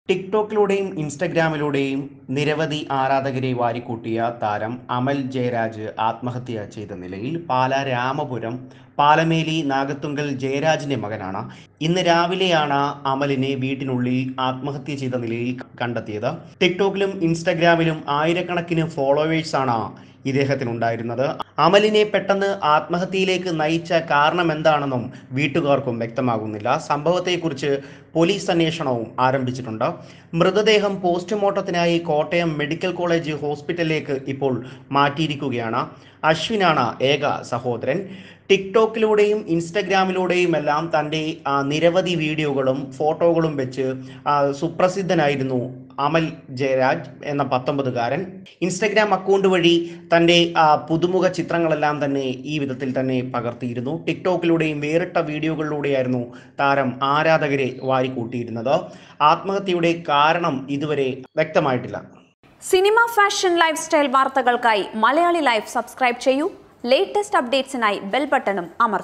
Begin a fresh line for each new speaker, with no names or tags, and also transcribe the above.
ടിക്ടോക്കിലൂടെയും ഇൻസ്റ്റഗ്രാമിലൂടെയും നിരവധി ആരാധകരെ വാരിക്കൂട്ടിയ താരം അമൽ ജയരാജ് ആത്മഹത്യ ചെയ്ത നിലയിൽ പാല രാമപുരം പാലമേലി നാഗത്തുങ്കൽ ജയരാജിന്റെ മകനാണ് ഇന്ന് രാവിലെയാണ് അമലിനെ വീട്ടിനുള്ളിൽ ആത്മഹത്യ ചെയ്ത നിലയിൽ കണ്ടെത്തിയത് ടിക്ടോക്കിലും ഇൻസ്റ്റഗ്രാമിലും ആയിരക്കണക്കിന് ഫോളോവേഴ്സാണ് ഇദ്ദേഹത്തിനുണ്ടായിരുന്നത് അമലിനെ പെട്ടെന്ന് ആത്മഹത്യയിലേക്ക് നയിച്ച കാരണം എന്താണെന്നും വീട്ടുകാർക്കും വ്യക്തമാകുന്നില്ല സംഭവത്തെക്കുറിച്ച് പോലീസ് അന്വേഷണവും ആരംഭിച്ചിട്ടുണ്ട് മൃതദേഹം പോസ്റ്റ്മോർട്ടത്തിനായി കോട്ടയം മെഡിക്കൽ കോളേജ് ഹോസ്പിറ്റലിലേക്ക് ഇപ്പോൾ മാറ്റിയിരിക്കുകയാണ് അശ്വിനാണ് ഏക സഹോദരൻ ടിക്ടോക്കിലൂടെയും ഇൻസ്റ്റഗ്രാമിലൂടെയും എല്ലാം തൻ്റെ ആ, നിരവധി വീഡിയോകളും ഫോട്ടോകളും വെച്ച് ആ, സുപ്രസിദ്ധനായിരുന്നു അമൽ ജയരാജ് എന്ന പത്തൊമ്പതുകാരൻ ഇൻസ്റ്റഗ്രാം അക്കൗണ്ട് വഴി തൻ്റെ ആ, പുതുമുഖ ചിത്രങ്ങളെല്ലാം തന്നെ ഈ വിധത്തിൽ തന്നെ പകർത്തിയിരുന്നു ടിക്ടോക്കിലൂടെയും വേറിട്ട വീഡിയോകളിലൂടെയായിരുന്നു താരം ആരാധകരെ വാരിക്കൂട്ടിയിരുന്നത് ആത്മഹത്യയുടെ കാരണം ഇതുവരെ വ്യക്തമായിട്ടില്ല
സിനിമ ഫാഷൻ ലൈഫ് സ്റ്റൈൽ വാർത്തകൾക്കായി മലയാളി ലൈഫ് സബ്സ്ക്രൈബ് ചെയ്യൂ ലേറ്റസ്റ്റ് അപ്ഡേറ്റ്സിനായി ബെൽ ബട്ടണും അമർത്തുക